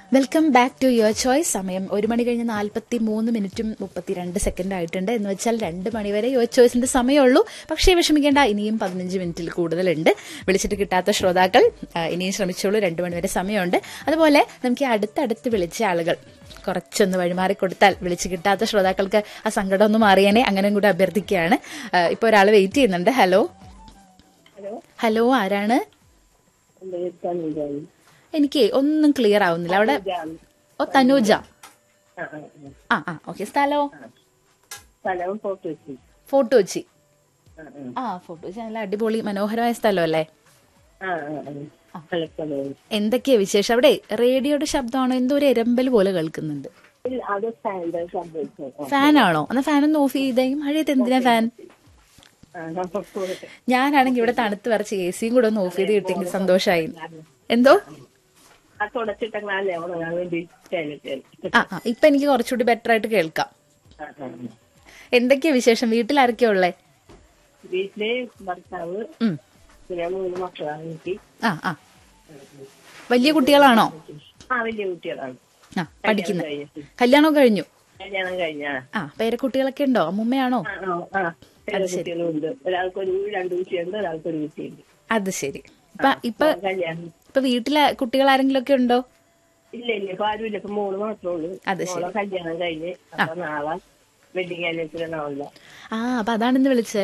Welcome back to your choice സമയം ഒരു മണി കഴിഞ്ഞ് നാൽപ്പത്തി മൂന്ന് മിനിറ്റും മുപ്പത്തിരണ്ട് സെക്കൻഡ് ആയിട്ടുണ്ട് എന്ന് വെച്ചാൽ രണ്ട് മണി വരെ യുവർ ചോയ്സിന്റെ സമയമുള്ളൂ പക്ഷേ വിഷമിക്കേണ്ട ഇനിയും പതിനഞ്ച് മിനിറ്റിൽ കൂടുതലുണ്ട് വിളിച്ചിട്ട് കിട്ടാത്ത ശ്രോതാക്കൾ ആ, ഇനിയും ശ്രമിച്ചോളൂ രണ്ട് മണി വരെ സമയമുണ്ട് അതുപോലെ നമുക്ക് ഈ അടുത്തടുത്ത് വിളിച്ച ആളുകൾ കുറച്ചൊന്ന് വഴിമാറി കൊടുത്താൽ വിളിച്ച് കിട്ടാത്ത ശ്രോതാക്കൾക്ക് ആ സങ്കടം ഒന്ന് മാറിയാനേ അങ്ങനെ കൂടെ അഭ്യർത്ഥിക്കുകയാണ് ആ, ഇപ്പൊ ഒരാൾ വെയിറ്റ് ചെയ്യുന്നുണ്ട് ഹലോ ഹലോ ഹലോ ആരാണ് എന്റെ പേര് തനുജാണ് എനിക്ക് ഒന്നും ക്ലിയർ ആവുന്നില്ല അവിടെ ഓ തനൂജ ആ ആ ആ. ആ ആ ഓക്കെ സ്ഥലോ സ്ഥലം ഫോട്ടോ വെച്ച് ഫോട്ടോ വെച്ചി ആ ആ ആ ഫോട്ടോ വെച്ചി നല്ല അടിപൊളി മനോഹരമായ സ്ഥലമല്ലേ ആ ആ ആ നല്ല സ്ഥലമാണ് എന്തൊക്കെയാ വിശേഷം അവിടെ റേഡിയോയുടെ ശബ്ദമാണോ എന്തോ ഒരു എരമ്പൽ പോലെ കേൾക്കുന്നുണ്ട് ഇല്ല അത് സ്റ്റാൻഡ് സംഭവിച്ചു ഫാനാണോ എന്നാ ഫാൻ ഒന്ന് ഓഫ് ചെയ്തേ മഴയത്ത് എന്തിനാ ഫാൻ ഞാനാണെങ്കിൽ ഇവിടെ തണുത്ത് വരച്ച് എ സിയും കൂടെ ഒന്ന് ഓഫ് ചെയ്ത് കിട്ടിയെങ്കിൽ സന്തോഷമായി എന്തോ ആ തുടച്ചിട്ടങ്ങളല്ലേ ഉണങ്ങാൻ വേണ്ടി ചേലിട്ട് ആ ആ ഇപ്പൊ എനിക്ക് കുറച്ചുകൂടി ബെറ്റർ ആയിട്ട് കേൾക്കാം എന്തൊക്കെയാ വിശേഷം വീട്ടിൽ ആരൊക്കെയാ ഉള്ളേ വീട്ടില് ഭർത്താവ് ഉം. പിന്നെ മൂന്ന് മക്കളാണ് എനിക്ക് ആ ആ വലിയ കുട്ടികളാണോ ആ വലിയ കുട്ടികളാണ് ആ പഠിക്കുന്നത് കഴിഞ്ഞിട്ട്. കല്യാണം കഴിഞ്ഞു കല്യാണം കഴിഞ്ഞ ആ പേരക്കുട്ടികളൊക്കെ ഉണ്ടോ അമ്മുമ്മയാണോ ആ ആ ആ കുട്ടികളും ഉണ്ട് ഒരാൾക്കൊരു രണ്ട് കുട്ടിയുണ്ട് ഒരാൾക്കൊരു കുട്ടിയുണ്ട് അത് ശരി ഇപ്പൊ ഇപ്പൊ കല്യാണം ഇപ്പൊ വീട്ടിലെ കുട്ടികൾ ആരെങ്കിലും ഒക്കെ ഉണ്ടോ ഇല്ല ഇല്ല ഇപ്പൊ ആരുമില്ല ഇപ്പൊ മോള് മാത്രമേ ഉള്ളൂ അത് ശരി. മോളെ കല്യാണം കഴിഞ്ഞ് അപ്പൊ നാളെ വെഡിങ് ആനിവേഴ്സറി ഉണ്ടാവില്ല ആ അപ്പൊ അതാണ് ഇന്ന് വിളിച്ചത്